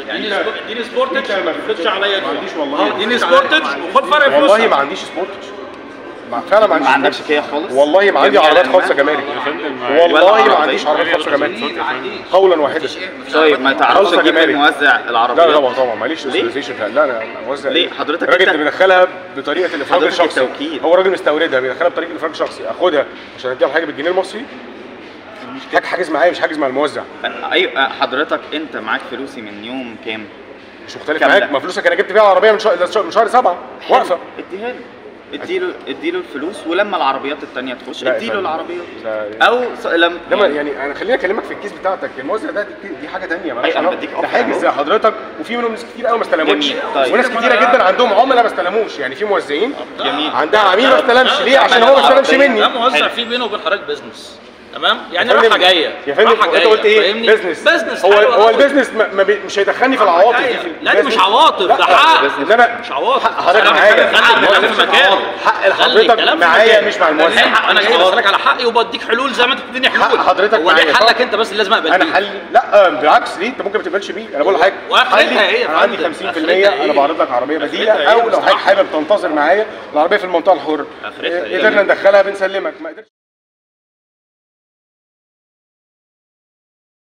اديني انت- سبو- اديني سبورتج انت ما ما تاخدش عليا ما دي. عنديش والله. اه، اديني سبورتج وخد فرق فلوسها والله ما عنديش سبورتج ما فعلا ما ما عنديش عندكش سبورتج. كيا خالص والله ما عندي جميع عربيات الأنواع؟ خاصه جمارك ولا والله ما عربية. عنديش عربيات خاصه جمارك ما عنديش قولا واحدا طيب ما تعرفش خالصة تجيب جمارك. الموزع لا العربيات لا طبعا طبعا ماليش ليه؟ استراتيجية لا لا انا موزع ليه؟ حضرتك الراجل انت- اللي بيدخلها بطريقه الافراج حضرتك الشخصي التوكيل. هو راجل مستوردها بيدخلها بطريقه الافراج الشخصي اخدها عشان اديها حاجه بالجنيه المصري حاجه حاجز معايا مش حاجز مع الموزع ايوه حضرتك انت معاك فلوسي من يوم كام؟ مش مختلف كاملة. معاك ما فلوسك انا جبت بيها العربيه من شهر من شهر سبعه واقفه اديها له اديله اديله الفلوس ولما العربيات التانية تخش لا يا اديله فندم. العربيات لا، او س- لم انما يعني انا خليني اكلمك في الكيس بتاعتك الموزع ده دي, دي حاجه ثانيه أيوة، أنا بديك ده أوفر حاجز أهو. زي حضرتك وفي منهم ناس كتير قوي ما استلموش جميل. طيب. وناس كتيره جدا عندهم عملاء ما استلموش يعني في موزعين جميل عندها عميل ما استلمش ليه عشان هو ما استلمش العربية. مني ده موزع حلو. فيه بينه وبين حضرتك بزنس تمام يعني يا فندم- راحه جايه يا فندم راحة انت جاية، قلت ايه فاهمني؟ بزنس بزنس هو حلو هو أوي. البيزنس ما ما بي- مش هيدخلني في العواطف دي في لا دي مش البيزنس. عواطف لا، ده حق انما مش عواطف حق حضرتك أنا معايا. بتكلم عن الكلام في مكانه حق خلي حضرتك الكلام في معايا مكانه. مش مع الموزع. حق- انا جاي بسالك على حقي وبديك حلول زي ما انت بتديني حلول حق حضرتك هو ليه معايا، حلك صح؟ انت بس اللي لازم اقبل انا بيه؟ حلي لا بالعكس ليه انت ممكن ما تقبلش بيه انا بقول لحضرتك واخرتها حلي، ايه يا انا عندي فندم؟ 50% آخرتها انا ايه؟ بعرض لك عربيه آخرتها بديله ايه او لو حضرتك بصراحة؟ حابب تنتظر معايا العربيه في المنطقه الحره آخرتها ايه؟ قدرنا ندخلها بنسلمك ما قدرتش